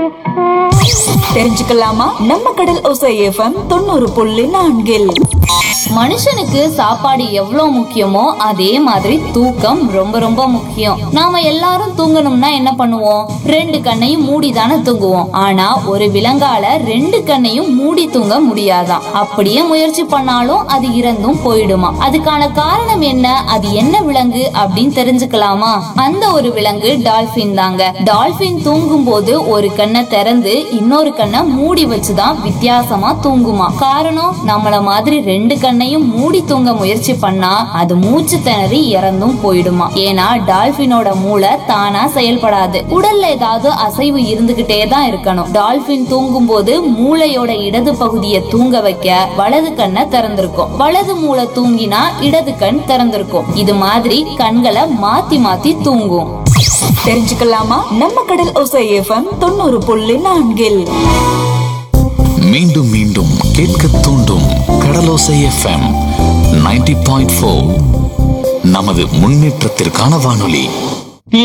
தெரிஞ்சுக்கலாமா நம்ம கடல் ஒசை எஃப்எம் தொண்ணூறு புள்ளி நான்கில் மனுஷனுக்கு சாப்பாடு எவ்வளவு முக்கியமோ அதே மாதிரி தூக்கம் ரொம்ப ரொம்ப முக்கியம் நாம எல்லாரும் தூங்கணும்னா என்ன பண்ணுவோம் ரெண்டு கண்ணையும் மூடி தானே தூங்குவோம் ஆனா ஒரு விலங்கால ரெண்டு கண்ணையும் மூடி தூங்க முடியாதாம் அப்படியே முயற்சி பண்ணாலும் அது இறந்தும் போயிடுமா அதுக்கான காரணம் என்ன அது என்ன விலங்கு அப்படின்னு தெரிஞ்சுக்கலாமா அந்த ஒரு விலங்கு டால்பின் தாங்க டால்பின் தூங்கும் போது ஒரு கண்ணை திறந்து இன்னொரு கண்ணை மூடி வச்சுதான் வித்தியாசமா தூங்குமா காரணம் நம்மள மாதிரி ரெண்டு கண்ணையும் மூடி தூங்க முயற்சி பண்ணா அது மூச்சு திணறி இறந்தும் போயிடுமா ஏன்னா டால்பினோட மூளை தானா செயல்படாது உடல்ல ஏதாவது அசைவு இருந்துகிட்டே தான் இருக்கணும் டால்பின் தூங்கும் போது மூளையோட இடது பகுதியை தூங்க வைக்க வலது கண்ணை திறந்திருக்கும் வலது மூளை தூங்கினா இடது கண் திறந்திருக்கும் இது மாதிரி கண்களை மாத்தி மாத்தி தூங்கும் தெரிஞ்சுக்கலாமா நம்ம கடல் ஒசை எஃப்எம் தொண்ணூறு புள்ளி நான்கில் மீண்டும் மீண்டும் கேட்க தூண்டும் கடலோசை எஃப்எம் 90.4 பாயிண்ட் நமது முன்னேற்றத்திற்கான வானொலி